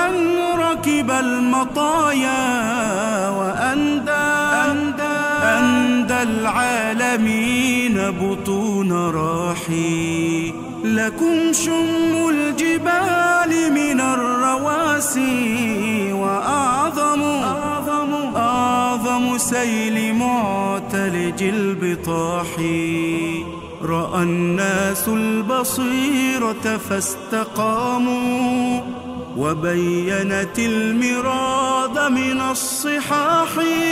من ركب المطايا وأندى أندى, أندى العالمين بطون راحي لكم شم الجبال من الرواسي وأعظم أعظم أعظم سيل معتلج البطاح رأى الناس البصيرة فاستقاموا وبينت المراد من الصحاح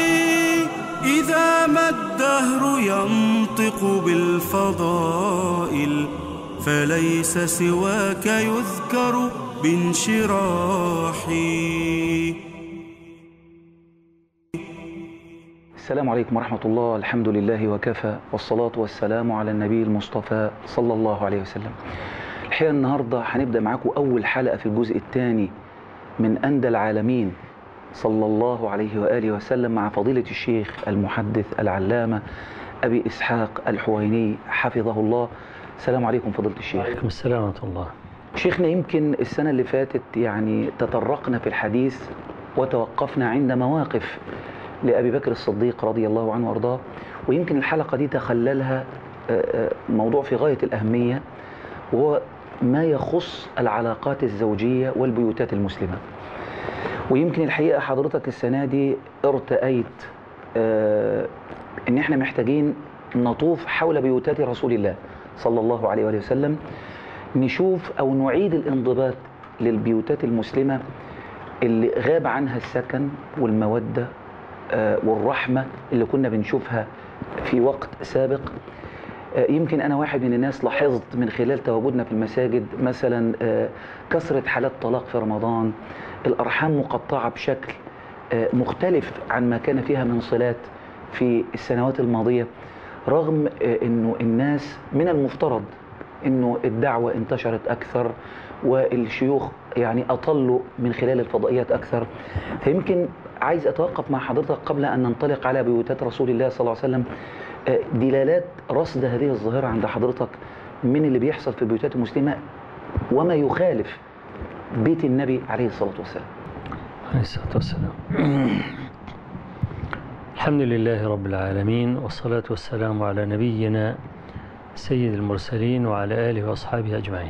إذا ما الدهر ينطق بالفضائل فليس سواك يذكر بانشراحي السلام عليكم ورحمة الله الحمد لله وكفى والصلاة والسلام على النبي المصطفى صلى الله عليه وسلم الحقيقة النهاردة هنبدأ معاكم أول حلقة في الجزء الثاني من أندى العالمين صلى الله عليه وآله وسلم مع فضيلة الشيخ المحدث العلامة أبي إسحاق الحويني حفظه الله السلام عليكم فضيلة الشيخ عليكم السلام ورحمة الله شيخنا يمكن السنة اللي فاتت يعني تطرقنا في الحديث وتوقفنا عند مواقف لأبي بكر الصديق رضي الله عنه وأرضاه ويمكن الحلقة دي تخللها موضوع في غاية الأهمية وهو ما يخص العلاقات الزوجية والبيوتات المسلمة ويمكن الحقيقة حضرتك السنة دي ارتأيت ان احنا محتاجين نطوف حول بيوتات رسول الله صلى الله عليه وآله وسلم نشوف أو نعيد الانضباط للبيوتات المسلمة اللي غاب عنها السكن والمودة والرحمة اللي كنا بنشوفها في وقت سابق يمكن أنا واحد من الناس لاحظت من خلال تواجدنا في المساجد مثلا كثرة حالات طلاق في رمضان الأرحام مقطعة بشكل مختلف عن ما كان فيها من صلات في السنوات الماضية رغم أنه الناس من المفترض أنه الدعوة انتشرت أكثر والشيوخ يعني أطلوا من خلال الفضائيات أكثر فيمكن عايز أتوقف مع حضرتك قبل أن ننطلق على بيوتات رسول الله صلى الله عليه وسلم دلالات رصد هذه الظاهرة عند حضرتك من اللي بيحصل في البيوتات المسلمة وما يخالف بيت النبي عليه الصلاة والسلام عليه الصلاة والسلام الحمد لله رب العالمين والصلاة والسلام على نبينا سيد المرسلين وعلى آله وأصحابه أجمعين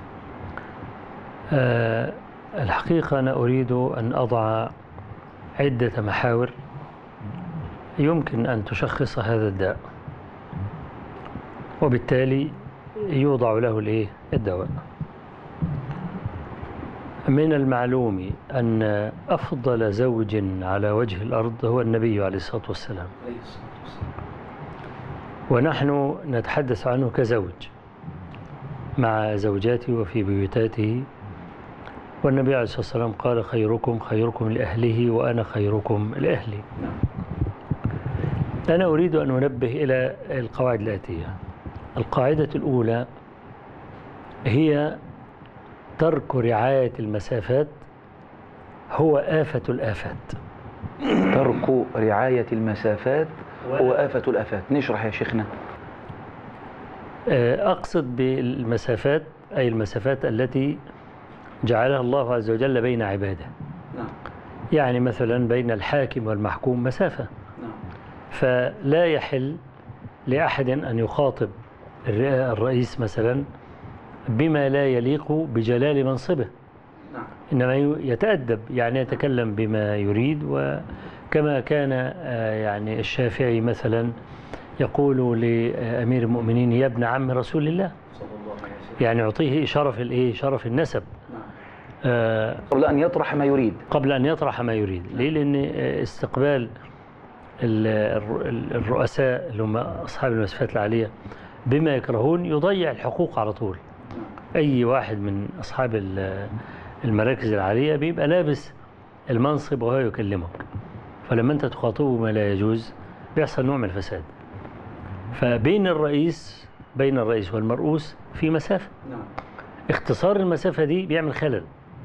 أه الحقيقة أنا أريد أن أضع عدة محاور يمكن أن تشخص هذا الداء وبالتالي يوضع له الإيه؟ الدواء من المعلوم أن أفضل زوج على وجه الأرض هو النبي عليه الصلاة والسلام ونحن نتحدث عنه كزوج مع زوجاته وفي بيوتاته والنبي عليه الصلاة والسلام قال خيركم خيركم لأهله وأنا خيركم لأهلي أنا أريد أن أنبه إلى القواعد الآتية القاعدة الأولى هي ترك رعاية المسافات هو آفة الآفات ترك رعاية المسافات هو آفة الآفات نشرح يا شيخنا أقصد بالمسافات أي المسافات التي جعلها الله عز وجل بين عباده نعم. يعني مثلا بين الحاكم والمحكوم مسافة نعم. فلا يحل لأحد أن يخاطب الرئيس مثلا بما لا يليق بجلال منصبه نعم. إنما يتأدب يعني يتكلم بما يريد وكما كان يعني الشافعي مثلا يقول لأمير المؤمنين يا ابن عم رسول الله صلى الله عليه وسلم يعني يعطيه شرف الايه شرف النسب نعم. آه قبل أن يطرح ما يريد قبل أن يطرح ما يريد ليه لأن استقبال الرؤساء اللي هم أصحاب المسافات العالية بما يكرهون يضيع الحقوق على طول أي واحد من أصحاب المراكز العالية بيبقى لابس المنصب وهو يكلمك فلما أنت تخاطبه ما لا يجوز بيحصل نوع من الفساد فبين الرئيس بين الرئيس والمرؤوس في مسافة نعم. اختصار المسافة دي بيعمل خلل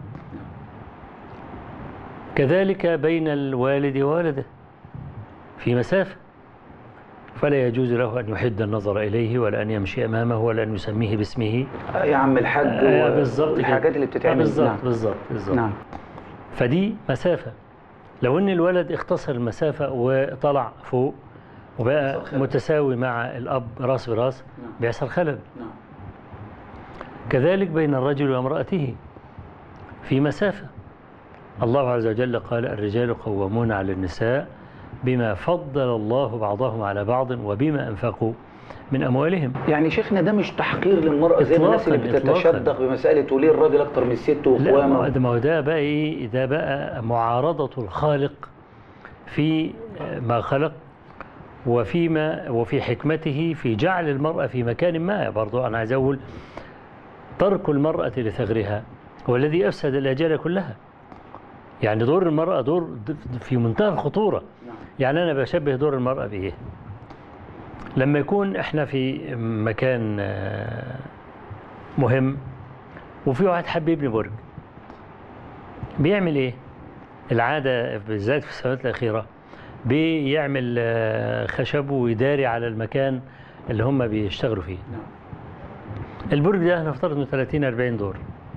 كذلك بين الوالد وولده في مسافة فلا يجوز له أن يحد النظر إليه ولا أن يمشي أمامه ولا أن يسميه باسمه يا عم الحاج آه، بالظبط كده. الحاجات اللي آه، بتتعمل بالظبط نعم. بالظبط بالظبط نعم فدي مسافة لو ان الولد اختصر المسافة وطلع فوق وبقى بيحصل خلل. متساوي مع الاب راس براس نعم. بيحصل خلل نعم كذلك بين الرجل وامرأته في مسافة الله عز وجل قال الرجال قوامون على النساء بما فضل الله بعضهم على بعض وبما أنفقوا من أموالهم يعني شيخنا ده مش تحقير للمرأة زي ما الناس اللي إطلاقاً، إطلاقاً. بتتشدق بمسألة وليه الراجل أكتر من الست لا ما وقوامة ده- ما هو ده بقى إيه ده بقى معارضة الخالق في ما خلق وفيما وفي حكمته في جعل المرأة في مكان ما برضو أنا عايز أقول ترك المرأة لثغرها هو الذي أفسد الأجيال كلها يعني دور المرأة دور في منتهى الخطورة نعم. يعني أنا بشبه دور المرأة بإيه لما يكون إحنا في مكان آه، مهم وفي واحد حب يبني برج بيعمل إيه العادة بالذات في السنوات الأخيرة بيعمل آه، خشب ويداري على المكان اللي هم بيشتغلوا فيه نعم. البرج ده هنفترض انه 30 40 دور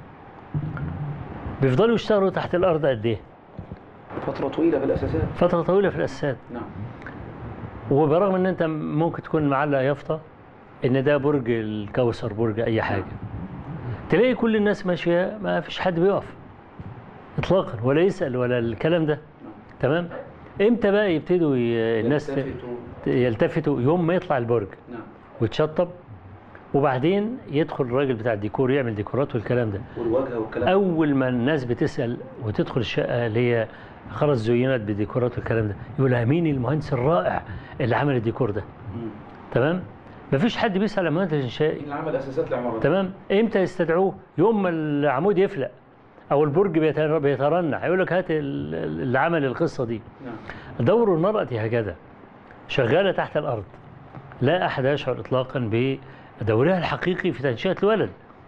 بيفضلوا يشتغلوا تحت الارض قد ايه؟ فترة طويلة في الأساسات فتره طويله في الاساسات نعم وبرغم ان انت ممكن تكون معلق يافطه ان ده برج الكوثر برج اي حاجه تلاقي كل الناس ماشيه ما فيش حد بيقف اطلاقا ولا يسال ولا الكلام ده تمام امتى بقى يبتدوا ي- الناس ت- يلتفتوا. يلتفتوا يوم ما يطلع البرج نعم ويتشطب وبعدين يدخل الراجل بتاع الديكور يعمل ديكورات والكلام ده والواجهة والكلام اول ما الناس بتسال وتدخل الشقه اللي هي خلاص زينت بديكورات والكلام ده يقول لها مين المهندس الرائع اللي عمل الديكور ده مم. تمام مفيش حد بيسال على مهندس الانشائي مين اللي عمل أساسات العمارة تمام امتى يستدعوه يوم ما العمود يفلق او البرج بيتر- بيترنح يقول لك هات ال- ال- اللي عمل القصه دي نعم دور المراه هكذا شغاله تحت الارض لا احد يشعر اطلاقا بدورها الحقيقي في تنشئه الولد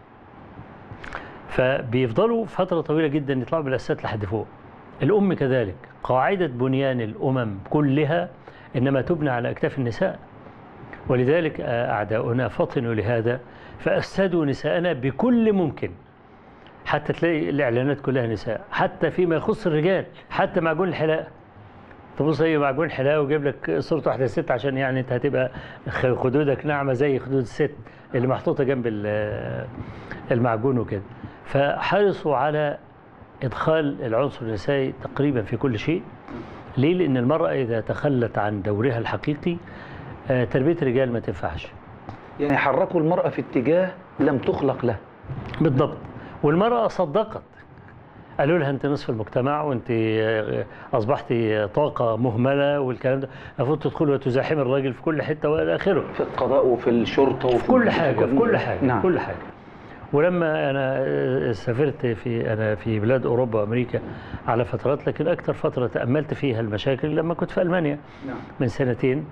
فبيفضلوا فتره طويله جدا يطلعوا بالاساسات لحد فوق الام كذلك قاعده بنيان الامم كلها انما تبنى على اكتاف النساء ولذلك آه، اعداؤنا فطنوا لهذا فافسدوا نساءنا بكل ممكن حتى تلاقي الاعلانات كلها نساء حتى فيما يخص الرجال حتى معجون الحلاقه تبص اي معجون حلاقه ويجيب لك صوره واحده ست عشان يعني انت هتبقى خ- خدودك ناعمه زي خدود الست اللي محطوطه جنب ال- المعجون وكده فحرصوا على ادخال العنصر النسائي تقريبا في كل شيء ليه لان المراه اذا تخلت عن دورها الحقيقي آه، تربيه الرجال ما تنفعش يعني حركوا المرأة في اتجاه لم تخلق له بالضبط والمرأة صدقت قالوا لها انت نصف المجتمع وانت آه، اصبحت طاقة مهملة والكلام ده المفروض تدخل وتزاحم الراجل في كل حتة والى اخره في القضاء وفي الشرطة وفي في كل حاجة في كل حاجة نعم في كل حاجة ولما انا آه، سافرت في انا في بلاد اوروبا وامريكا على فترات لكن اكثر فترة تأملت فيها المشاكل لما كنت في المانيا نعم من سنتين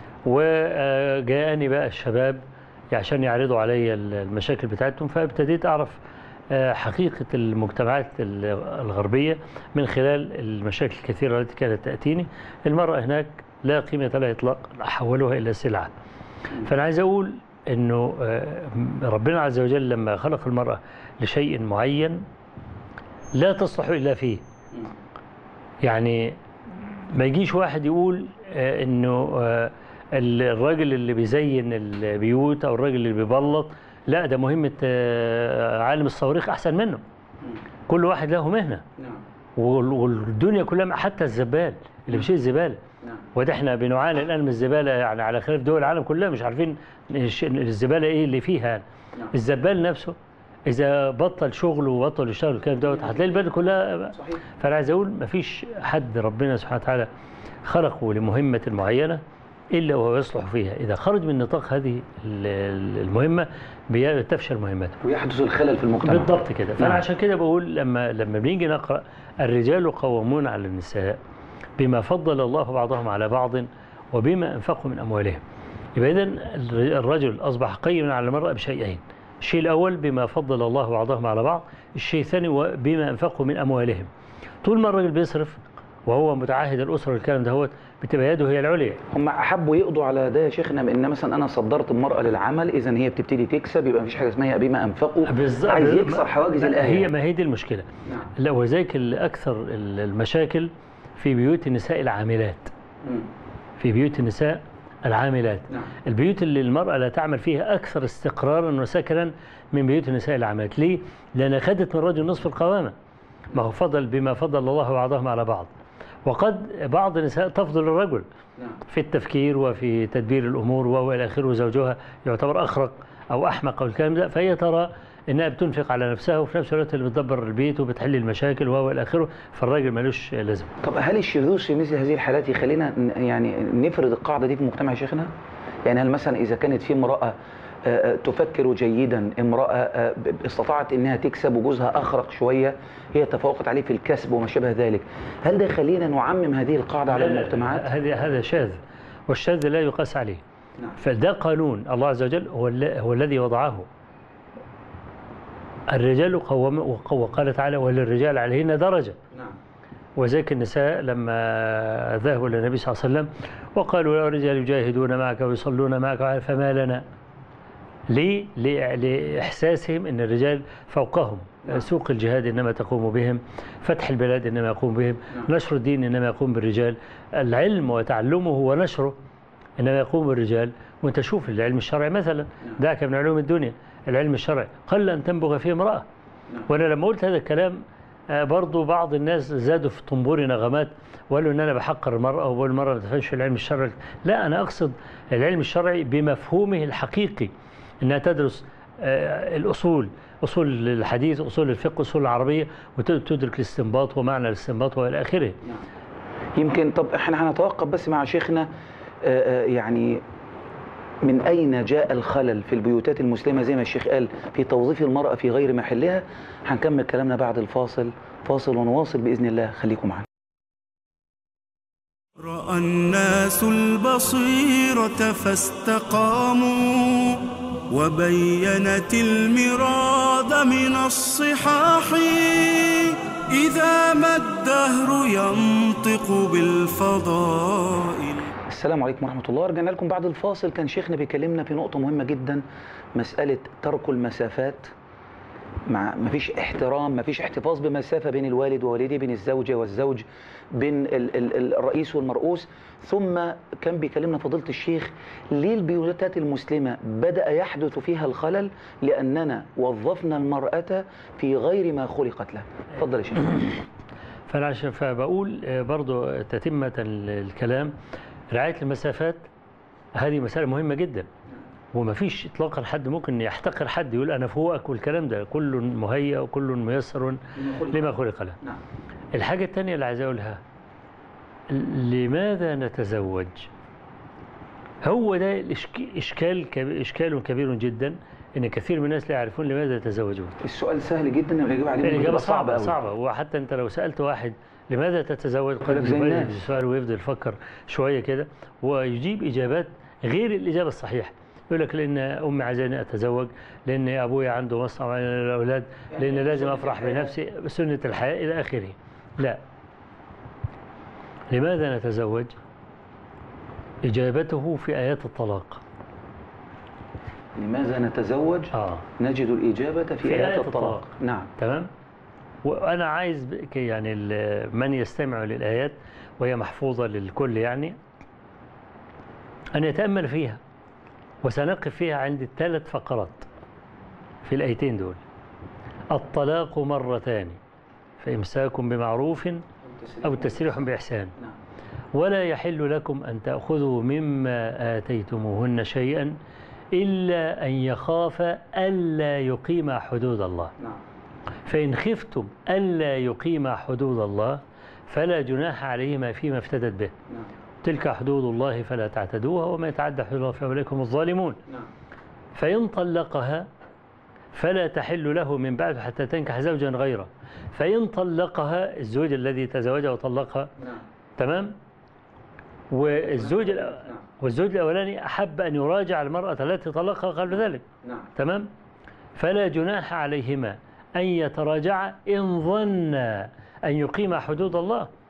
وجاءني بقى الشباب عشان يعرضوا علي المشاكل بتاعتهم فابتديت أعرف آه، حقيقة المجتمعات ال- الغربية من خلال المشاكل الكثيرة التي كانت تأتيني المرأة هناك لا قيمة لها إطلاقا حولوها إلى سلعة فأنا عايز أقول أنه آه، ربنا عز وجل لما خلق المرأة لشيء معين لا تصلح إلا فيه يعني ما يجيش واحد يقول آه، انه آه، ال- الراجل اللي بيزين البيوت او الراجل اللي بيبلط لا ده مهمة آه، عالم الصواريخ احسن منه كل واحد له مهنة نعم وال- والدنيا كلها حتى الزبال اللي بيشيل الزبالة نعم وده احنا بنعاني الان من الزبالة يعني على خلاف دول العالم كلها مش عارفين الش- الزبالة ايه اللي فيها يعني. نعم. الزبال نفسه اذا بطل شغله وبطل يشتغل الكلام دوت هتلاقي البلد كلها صحيح فانا عايز اقول مفيش حد ربنا سبحانه وتعالى خلقه لمهمه معينه الا وهو يصلح فيها اذا خرج من نطاق هذه ال- ال- المهمه بي- تفشل مهمته ويحدث الخلل في المجتمع بالضبط كده فانا نعم. عشان كده بقول لما لما بنيجي نقرا الرجال قوامون على النساء بما فضل الله بعضهم على بعض وبما انفقوا من اموالهم يبقى اذا الرجل اصبح قيما على المراه بشيئين الشيء الاول بما فضل الله بعضهم على بعض الشيء الثاني بما انفقوا من اموالهم طول ما الراجل بيصرف وهو متعهد الاسره والكلام ده هو بتبقى يده هي العليا هم احبوا يقضوا على ده يا شيخنا بان مثلا انا صدرت المراه للعمل اذا هي بتبتدي تكسب يبقى مفيش حاجه اسمها بما انفقوا بالظبط عايز يكسر حواجز لا، الايه هي ما هي دي المشكله نعم. لا وذلك اكثر المشاكل في بيوت النساء العاملات مم. في بيوت النساء العاملات نعم. البيوت اللي المرأة لا تعمل فيها أكثر استقرارا وسكنا من بيوت النساء العاملات ليه؟ لأن خدت من الرجل نصف القوامة ما هو فضل بما فضل الله بعضهم على بعض وقد بعض النساء تفضل الرجل نعم. في التفكير وفي تدبير الأمور وإلى آخره وزوجها يعتبر أخرق أو أحمق أو الكلام ده فهي ترى إنها بتنفق على نفسها وفي نفس الوقت اللي بتدبر البيت وبتحل المشاكل وإلى آخره فالراجل ملوش لازمة طب هل الشذوذ في مثل هذه الحالات يخلينا ن- يعني نفرض القاعده دي في المجتمع يا شيخنا؟ يعني هل مثلا اذا كانت في امراه آه، آه، تفكر جيدا امراه آه، ب- استطاعت انها تكسب وجوزها اخرق شويه هي تفوقت عليه في الكسب وما شابه ذلك هل ده يخلينا نعمم هذه القاعده على المجتمعات؟ هذا هذا شاذ والشاذ لا يقاس عليه نعم. فده قانون الله عز وجل هو, ال- هو الذي وضعه الرجال قوام وق- وقال تعالى وللرجال عليهن درجة نعم وذلك النساء لما ذهبوا إلى النبي صلى الله عليه وسلم وقالوا يا رجال يجاهدون معك ويصلون معك فما لنا ليه؟ ليه- لإحساسهم أن الرجال فوقهم نعم. سوق الجهاد إنما تقوم بهم فتح البلاد إنما يقوم بهم نعم. نشر الدين إنما يقوم بالرجال العلم وتعلمه ونشره إنما يقوم بالرجال وأنت شوف العلم الشرعي مثلا دعك من علوم الدنيا العلم الشرعي قل أن تنبغ فيه امرأة نعم. وأنا لما قلت هذا الكلام آه، برضو بعض الناس زادوا في طنبور نغمات وقالوا ان انا بحقر المراه وبقول المراه ما تفهمش في العلم الشرعي لا انا اقصد العلم الشرعي بمفهومه الحقيقي انها تدرس آه، الاصول اصول الحديث اصول الفقه اصول العربيه وتدرك الاستنباط ومعنى الاستنباط والى اخره يمكن طب احنا هنتوقف بس مع شيخنا آه، آه، يعني من أين جاء الخلل في البيوتات المسلمة زي ما الشيخ قال في توظيف المرأة في غير محلها هنكمل كلامنا بعد الفاصل فاصل ونواصل بإذن الله خليكم معنا رأى الناس البصيرة فاستقاموا وبينت المراد من الصحاح إذا ما الدهر ينطق بالفضائل السلام عليكم ورحمة الله رجعنا لكم بعد الفاصل كان شيخنا بيكلمنا في نقطة مهمة جدا مسألة ترك المسافات مع مفيش احترام مفيش احتفاظ بمسافة بين الوالد ووالده بين الزوجة والزوج بين ال ال الرئيس والمرؤوس ثم كان بيكلمنا فضيلة الشيخ ليه البيوتات المسلمة بدأ يحدث فيها الخلل لأننا وظفنا المرأة في غير ما خلقت له اتفضل يا شيخ فانا عشان فبقول آه، برضو تتمه الكلام رعايه المسافات هذه مساله مهمه جدا وما فيش اطلاقا حد ممكن يحتقر حد يقول انا فوقك والكلام ده كل مهيأ وكل ميسر لما خلق له نعم الحاجة الثانية اللي عايز أقولها لماذا نتزوج؟ هو ده الإشك- إشكال كب- إشكال كبير جدا إن كثير من الناس لا يعرفون لماذا يتزوجون. السؤال سهل جدا والإجابة عليه الإجابة بتبقى صعبة أوي. صعبة وحتى أنت لو سألت واحد لماذا تتزوج يقول لك قد زي يبالغ الناس. في السؤال ويفضل يفكر شوية كده ويجيب إجابات غير الإجابة الصحيحة. يقول لك لأن أمي عايزاني أتزوج، لأن أبويا عنده مصنع وأنا الأولاد، لأن لازم أفرح بنفسي، سنة الحياة إلى آخره. لا. لماذا نتزوج؟ إجابته في آيات الطلاق. لماذا نتزوج آه. نجد الإجابة في, في آيات آيات الطلاق الطلاق. نعم تمام وانا عايز ب- ك- يعني ال- من يستمع للايات وهي محفوظه للكل يعني ان يتامل فيها وسنقف فيها عند الثلاث فقرات في الايتين دول الطلاق مرتان فامساك بمعروف او تسريح باحسان نعم. ولا يحل لكم أن تأخذوا مما آتيتموهن شيئا إلا أن يخافا ألا يقيما حدود الله نعم فإن خفتم ألا يقيما حدود الله فلا جناح عليهما فيما افتدت به نعم تلك حدود الله فلا تعتدوها وما يتعدى حدود الله فأولئك هم الظالمون نعم فإن طلقها فلا تحل له من بعد حتى تنكح زوجا غيره فإن طلقها الزوج الذي تزوجها وطلقها نعم تمام والزوج الأ- نعم. والزوج الأولاني أحب أن يراجع المرأة التي طلقها قبل ذلك نعم تمام فلا جناح عليهما أن يتراجعا إن ظنا أن يقيما حدود الله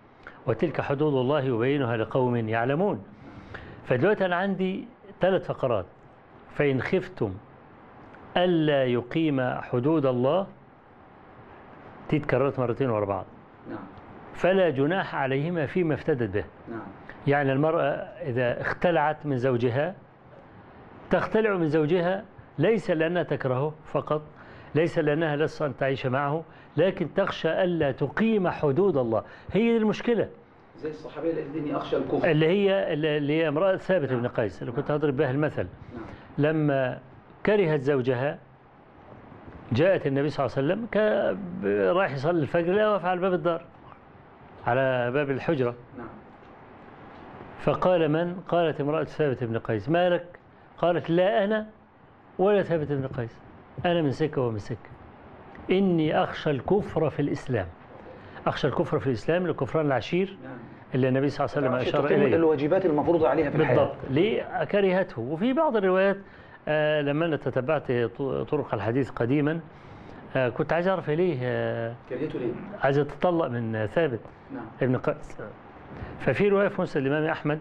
وتلك حدود الله يبينها لقوم يعلمون فدلوقتي أنا عندي ثلاث فقرات فإن خفتم ألا يقيم حدود الله دي اتكررت مرتين ورا بعض نعم فلا جناح عليهما فيما افتدت به نعم يعني المرأة إذا اختلعت من زوجها تختلع من زوجها ليس لأنها تكرهه فقط ليس لأنها لسه أن تعيش معه لكن تخشى ألا تقيم حدود الله هي دي المشكلة زي الصحابية اللي قالت إني أخشى الكفر اللي هي اللي هي امرأة ثابت بن قيس اللي كنت أضرب بها المثل نعم لما كرهت زوجها جاءت النبي صلى الله عليه وسلم ك- رايح يصلي الفجر لا واقف على باب الدار على باب الحجرة نعم فقال من؟ قالت امرأة ثابت بن قيس ما لك؟ قالت لا أنا ولا ثابت بن قيس أنا من سكة ومن سكة إني أخشى الكفر في الإسلام أخشى الكفر في الإسلام لكفران العشير نعم اللي النبي صلى الله عليه وسلم أشار تقيم إليه الواجبات المفروضة عليها في الحياة بالضبط ليه كرهته وفي بعض الروايات آه لما أنا تتبعت ط- طرق الحديث قديما آه كنت عايز أعرف ليه آه كرهته ليه؟ عايز أتطلق من آه، ثابت نعم ابن قيس ففي رواية في مسند الإمام أحمد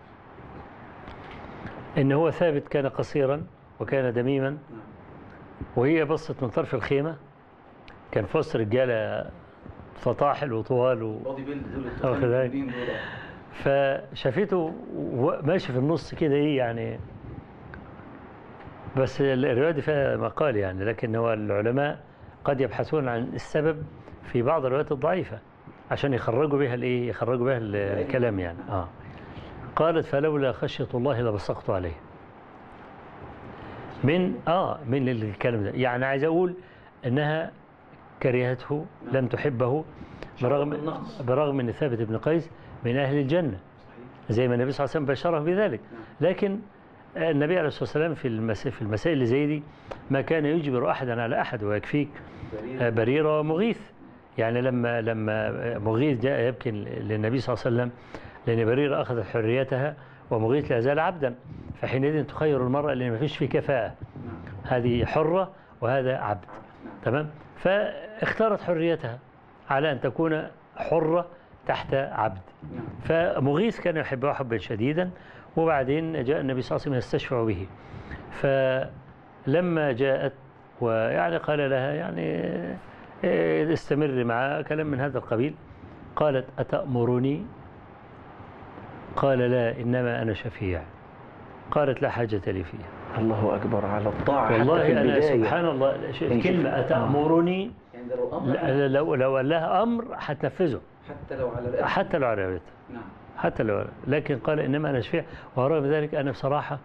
إن هو ثابت كان قصيرا وكان دميما نعم وهي بصت من طرف الخيمة كان في وسط رجالة فطاحل وطوال و... بودي بيلد دول واخد بالك؟ التخين دول. فشافته و- ماشي في النص كده ايه يعني بس الرواية دي فيها مقال يعني لكن هو العلماء قد يبحثون عن السبب في بعض الروايات الضعيفة عشان يخرجوا بها الايه يخرجوا بها ال- الكلام يعني اه قالت فلولا خشية الله لبصقت عليه من اه من الكلام ده يعني عايز اقول انها كرهته لم تحبه برغم بالنقص. برغم ان ثابت بن قيس من اهل الجنه صحيح زي ما النبي صلى الله عليه وسلم بشره بذلك لكن النبي عليه الصلاه والسلام في المس- في المسائل اللي زي دي ما كان يجبر احدا على احد ويكفيك بريرة. بريره ومغيث يعني لما لما مغيث جاء يبكي للنبي صلى الله عليه وسلم لان بريره اخذت حريتها ومغيث لا زال عبدا فحينئذ تخير المراه لان ما فيش فيه كفاءه نعم هذه حره وهذا عبد نعم تمام فاختارت حريتها على ان تكون حره تحت عبد نعم فمغيث كان يحبه حبا شديدا وبعدين جاء النبي صلى الله عليه وسلم يستشفع به فلما جاءت ويعني قال لها يعني إيه، استمر معها كلام من هذا القبيل قالت أتأمرني قال لا إنما أنا شفيع قالت لا حاجة لي فيها الله أكبر على الطاعة حتى في والله أنا البداية. سبحان الله يعني الكلمة شوف- أتأمرني يعني ده لو أمر لا- لو لو قال لها أمر هتنفذه حتى لو على الأقل حتى لو عرفتها نعم حتى لو لكن قال انما انا شفيع ورغم ذلك انا بصراحه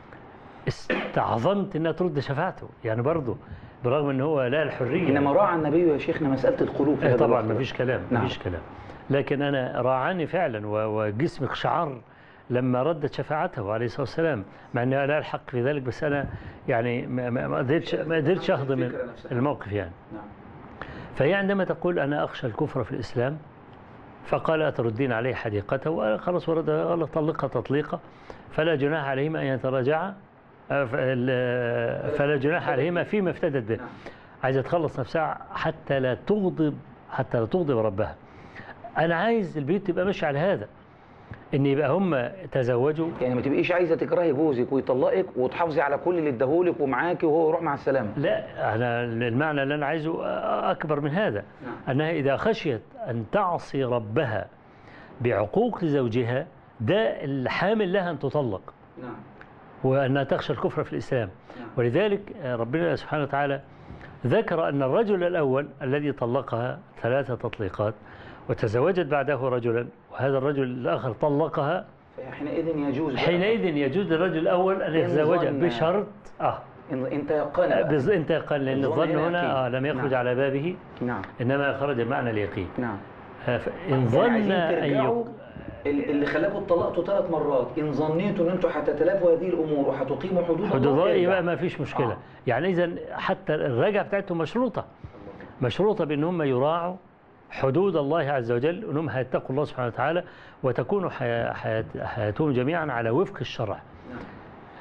استعظمت انها ترد شفاعته يعني برضه برغم ان هو لا الحريه إنما راعى النبي يا شيخنا مسألة القلوب في إيه هذا طبعا الوقت. ما فيش كلام نعم. ما فيش كلام لكن انا راعاني فعلا و- وجسمي اقشعر لما ردت شفاعته عليه الصلاه والسلام مع اني لا الحق في ذلك بس انا يعني ما ما- ما قدرتش ما قدرتش اهضم الفكرة نفسها. الموقف يعني نعم فهي عندما تقول أنا أخشى الكفر في الإسلام فقال أتردين عليه حديقته وخلص ورد قال طلقها تطليقة فلا جناح عليهما أن يتراجعا آه، فال- فلا جناح عليهما فيما افتدت به نعم عايزة تخلص نفسها حتى لا تغضب حتى لا تغضب ربها أنا عايز البيوت تبقى ماشية على هذا إن يبقى هم تزوجوا يعني ما تبقيش عايزة تكرهي جوزك ويطلقك وتحافظي على كل اللي اداهولك ومعاكي وهو يروح مع السلامة لا أنا المعنى اللي أنا عايزه أكبر من هذا نعم. أنها إذا خشيت أن تعصي ربها بعقوق زوجها ده الحامل لها أن تطلق نعم وأنها تخشى الكفر في الإسلام نعم. ولذلك ربنا سبحانه وتعالى ذكر أن الرجل الأول الذي طلقها ثلاثة تطليقات وتزوجت بعده رجلا وهذا الرجل الآخر طلقها حينئذ يجوز بقى. حينئذ يجوز الرجل الأول أن إن يتزوجها ظن- بشرط آه إن انت يقان بقى. بز- انت قال لأن الظن الظن هنا هنا يقين. آه لم يخرج نعم. على بابه نعم إنما خرج بمعنى اليقين نعم آه، فإن يعني ظن عايزين أن ترجعوا يق... ال- اللي خلاكم اتطلقتوا ثلاث مرات ان ظنيتوا ان انتوا هتتلافوا هذه الامور وهتقيموا حدود حدود الله الله ارجع. يبقى ما فيش مشكلة آه. يعني إذا حتى الرجعة بتاعتهم مشروطة مشروطة بأن هم يراعوا حدود الله عز وجل أنهم هيتقوا الله سبحانه وتعالى وتكون حياة حياة حياتهم جميعا على وفق الشرع نعم.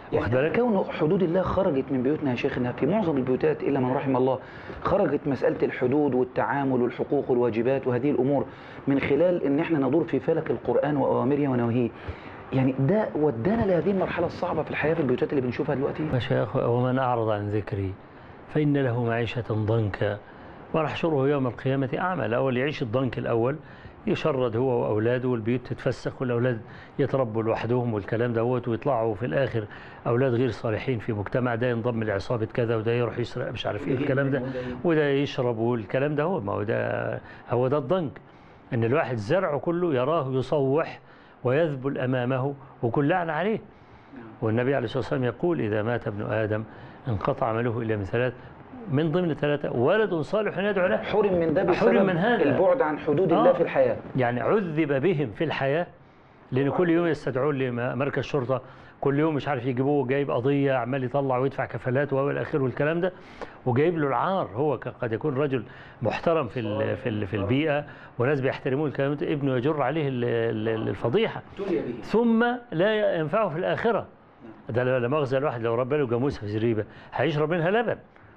واخد بالك كون حدود الله خرجت من بيوتنا يا شيخنا في معظم البيوتات الا من رحم الله خرجت مساله الحدود والتعامل والحقوق والواجبات وهذه الامور من خلال ان احنا ندور في فلك القران واوامره ونواهيه يعني ده ودانا لهذه المرحله الصعبه في الحياه في البيوتات اللي بنشوفها دلوقتي مشايخ ومن أعرض عن ذكري فإن له معيشة ضنكا ونحشره يوم القيامة أعمى الأول يعيش الضنك الأول يشرد هو وأولاده والبيوت تتفسخ والأولاد يتربوا لوحدهم والكلام دوت ويطلعوا في الآخر أولاد غير صالحين في مجتمع ده ينضم لعصابة كذا وده يروح يسرق مش عارف إيه الكلام ده وده يشرب والكلام ده هو ما هو ده هو ده الضنك إن الواحد زرعه كله يراه يصوح ويذبل أمامه وكل لعن عليه والنبي عليه الصلاة والسلام يقول إذا مات ابن آدم انقطع عمله إلا من ثلاث من ضمن ثلاثة ولد صالح يدعو له حرم من ده حرم بسبب من هذا. البعد عن حدود آه. الله في الحياه يعني عذب بهم في الحياة لأن كل يوم يستدعون لمركز شرطة كل يوم مش عارف يجيبوه جايب قضية عمال يطلع ويدفع كفالات وهو الأخير والكلام ده وجايب له العار هو ك- قد يكون رجل محترم في ال- في ال- في البيئة وناس بيحترموه الكلام ده ابنه يجر عليه ال- ال- الفضيحة ابتلي به ثم لا ينفعه في الآخرة ده لا لا مؤاخذة الواحد لو ربى له جاموسة في زريبة هيشرب منها لبن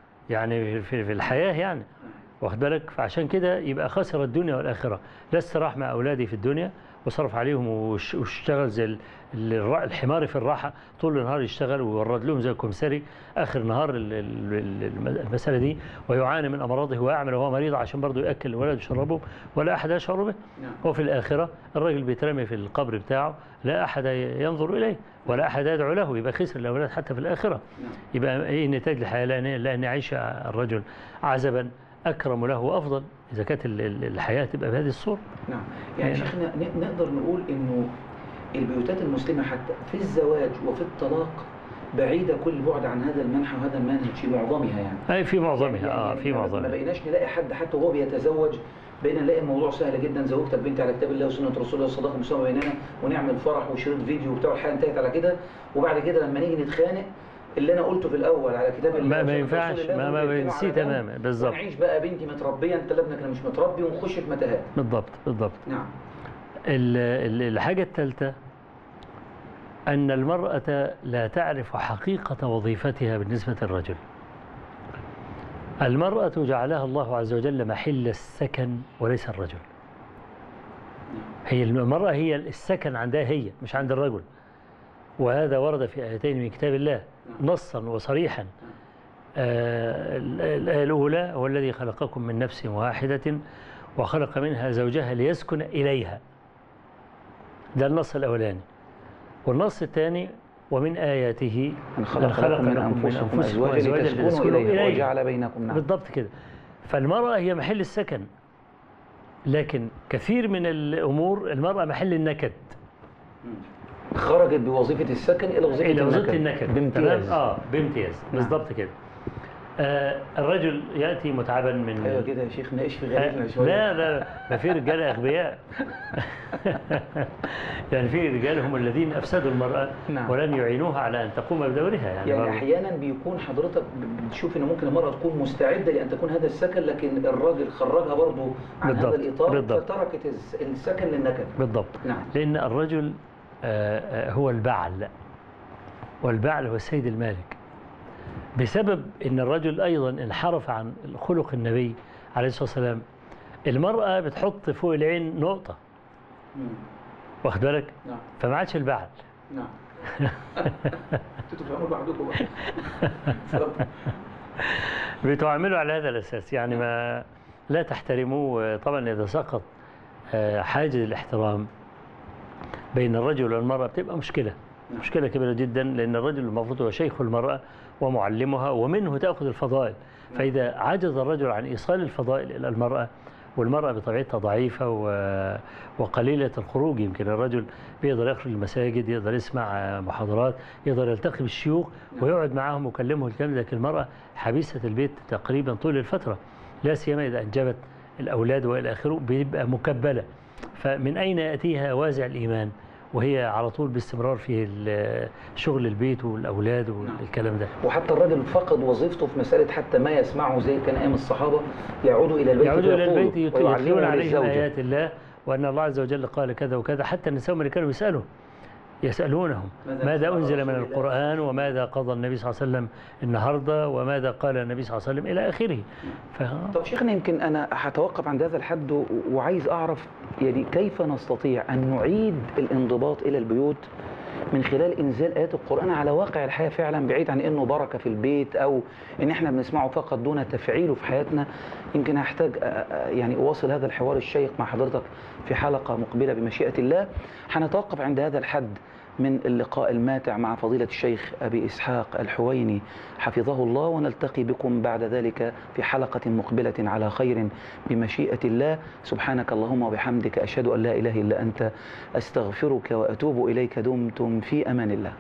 يعني في, في الحياة يعني واخد بالك فعشان كده يبقى خسر الدنيا والآخرة لا استراح مع أولادي في الدنيا وصرف عليهم وش- واشتغل زي ال- ال- الر- الحمار في الراحة طول النهار يشتغل ويورد لهم زي الكمساري آخر نهار ال- ال- ال- المسألة دي ويعاني من أمراضه ويعمل وهو مريض عشان برضه يأكل الولد ويشربه ولا أحد يشعر به نعم. وفي الآخرة الراجل بيترمي في القبر بتاعه لا أحد ينظر إليه ولا أحد يدعو له يبقى خسر الأولاد حتى في الآخرة نعم. يبقى إيه نتاج الحياة لأن, لأن يعيش الرجل عزبا أكرم له وأفضل إذا كانت ال- ال- الحياة تبقى بهذه الصورة نعم يعني نعم. شيخنا ن- نقدر نقول انه البيوتات المسلمه حتى في الزواج وفي الطلاق بعيده كل بعد عن هذا المنحى وهذا المنهج في معظمها يعني أي في معظمها يعني آه يعني في ما- ما معظمها بقيناش نلاقي حد حتى وهو بيتزوج بقينا نلاقي الموضوع سهل جدا زوجتك بنتي على كتاب الله وسنه رسول الله الصداقه مساواه بيننا ونعمل فرح وشريط فيديو وبتاع والحياه انتهت على كده وبعد كده لما نيجي نتخانق اللي انا قلته في الاول على كتاب الله ما- ما وسنة ينفعش، رسول الله ما- ما نرجع بنسيه على جنب تماما، بالظبط. ونعيش بقى بنتي متربيه انت لابنك انا مش متربي ونخش في متاهات بالضبط بالضبط نعم ال- ال- الحاجة الثالثة أن المرأة لا تعرف حقيقة وظيفتها بالنسبة للرجل المرأة جعلها الله عز وجل محل السكن وليس الرجل هي المرأة هي السكن عندها هي مش عند الرجل وهذا ورد في آيتين من كتاب الله نصا وصريحا آه، الآية الأولى هو الذي خلقكم من نفس واحدة وخلق منها زوجها ليسكن إليها ده النص الأولاني والنص الثاني ومن آياته أن خلق لكم من أنفسكم أزواجا لتسكنوا إليها وجعل بينكم نعم بالضبط كده فالمرأة هي محل السكن لكن كثير من الأمور المرأة محل النكد خرجت بوظيفة السكن إلى وظيفة إلى وظيفة النكد النكد بامتياز تمام؟ اه بامتياز بالضبط كده آه الرجل يأتي متعبا من أيوة كده يا شيخ ناقش في آه، غريبنا شوية لا لا ما في رجال اغبياء يعني في رجال هم الذين افسدوا المراه نعم. ولم يعينوها على ان تقوم بدورها يعني, يعني برضه. احيانا بيكون حضرتك بتشوف ان ممكن المراه تكون مستعده لان تكون هذا السكن لكن الراجل خرجها برضه عن هذا بالضبط، الاطار بالضبط. فتركت الس- السكن للنكد بالضبط نعم لان الرجل آه، آه، هو البعل والبعل هو السيد المالك بسبب ان الرجل ايضا انحرف عن خلق النبي عليه الصلاه والسلام المراه بتحط فوق العين نقطه مم. واخد بالك نعم فما عادش البعل نعم انتوا تفهموا بعضكم بقى اتفضل. بتعاملوا على هذا الأساس يعني ما لا تحترموه طبعا إذا سقط آه، حاجز الاحترام بين الرجل والمرأة بتبقى مشكلة نعم. مشكلة كبيرة جدا لأن الرجل المفروض هو شيخ المرأة ومعلمها ومنه تأخذ الفضائل فإذا عجز الرجل عن إيصال الفضائل إلى المرأة والمرأة بطبيعتها ضعيفة و- وقليلة الخروج يمكن الرجل بيقدر يخرج المساجد يقدر يسمع آه، محاضرات يقدر يلتقي بالشيوخ ويقعد معهم ويكلمهم الكلام لكن المرأة حبيسة البيت تقريبا طول الفترة لا سيما إذا أنجبت الأولاد وإلى آخره بيبقى مكبلة فمن أين يأتيها وازع الإيمان وهي على طول باستمرار في ال- شغل البيت والأولاد والكلام ده وحتى الراجل فقد وظيفته في مسألة حتى ما يسمعه زي كان أيام الصحابة يعودوا إلى البيت يعودوا إلى فيقولوا البيت ويعلموا يتلون عليهم للزوجة. آيات الله وأن الله عز وجل قال كذا وكذا حتى النساء هم اللي كانوا يسألوا يسألونهم ماذا ماذا قال أنزل من رسول الله؟ القرآن وماذا قضى النبي صلى الله عليه وسلم النهاردة وماذا قال النبي صلى الله عليه وسلم إلى آخره ف... طب شيخنا يمكن انا هتوقف عند هذا الحد و- وعايز اعرف يعني كيف نستطيع ان نعيد الانضباط الى البيوت من خلال انزال ايات القران على واقع الحياه فعلا بعيد عن انه بركه في البيت او ان احنا بنسمعه فقط دون تفعيله في حياتنا يمكن هحتاج أ- أ- يعني اواصل هذا الحوار الشيق مع حضرتك في حلقه مقبله بمشيئه الله هنتوقف عند هذا الحد من اللقاء الماتع مع فضيلة الشيخ أبي إسحاق الحويني حفظه الله ونلتقي بكم بعد ذلك في حلقة مقبلة على خير بمشيئة الله سبحانك اللهم وبحمدك أشهد أن لا إله إلا أنت أستغفرك وأتوب إليك دمتم في أمان الله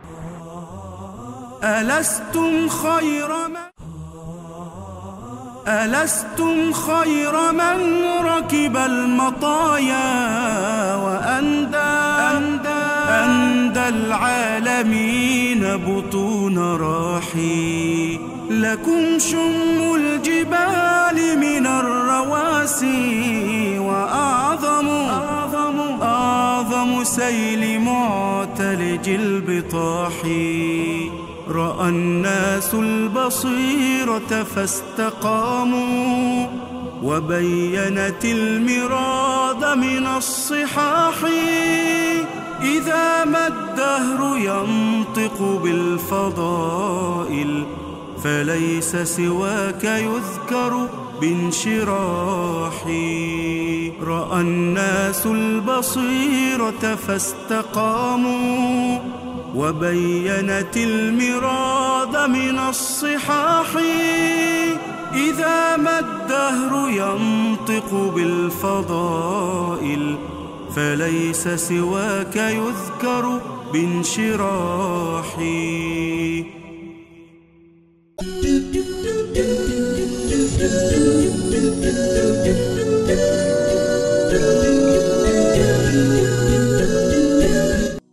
ألستم خير من ألستم خير من ركب المطايا وأندى أندى, أندى العالمين بطون راحي لكم شم الجبال من الرواسي وأعظم أعظم أعظم سيل معتلج البطاح رأى الناس البصيرة فاستقاموا وبينت المراد من الصحاح إذا ما الدهر ينطق بالفضائل فليس سواك يذكر بانشراحي رأى الناس البصيرة فاستقاموا وبينت المراد من الصحاح إذا ما الدهر ينطق بالفضائل فليس سواك يذكر بانشراحي